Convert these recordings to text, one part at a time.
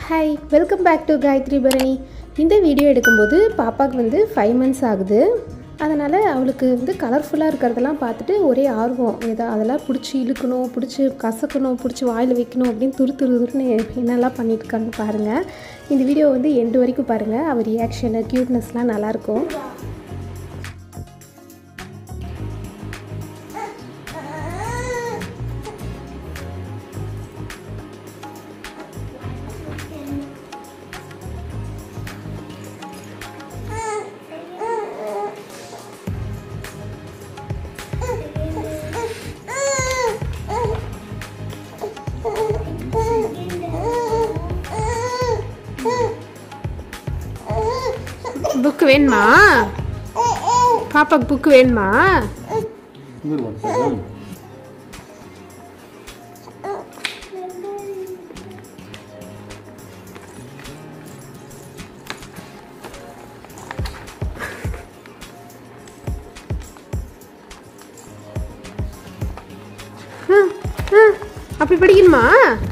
hi welcome back to Gayathri Bharani இந்த video எடுக்கும்போது பாப்பாவுக்கு வந்து ஃபைவ் மந்த்ஸ் ஆகுது அதனால் அவளுக்கு வந்து கலர்ஃபுல்லாக இருக்கிறதெல்லாம் பார்த்துட்டு ஒரே ஆர்வம் ஏதோ அதெல்லாம் பிடிச்சி இழுக்கணும் பிடிச்சி கசக்கணும் பிடிச்சி வாயில் வைக்கணும் அப்படின்னு துரு துரு துருன்னு என்னெல்லாம் பண்ணிட்டு இருக்கான்னு பாருங்கள் இந்த வீடியோ வந்து எண்டு வரைக்கும் பாருங்கள் அவர் ரியாக்ஷனு க்யூட்னஸ்லாம் நல்லாயிருக்கும் புக்கு வேணுமா பாப்பாக்கு புக்கு வேணுமா இங்கே ஒரு அப்படி படிக்கணுமா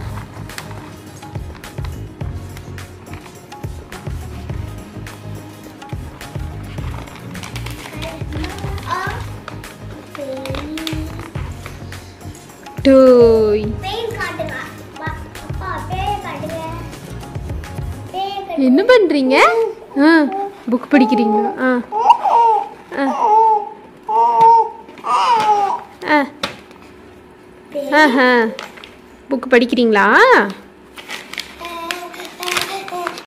டோய் பேய் காட்டுங்க வா, அப்பா பேய காட்டுங்க பேய காட்டுங்க என்ன பண்ணுறீங்க ஆ புக் படிக்கிறீங்களா ஆ ஆ ஆஹா புக் படிக்கிறீங்களா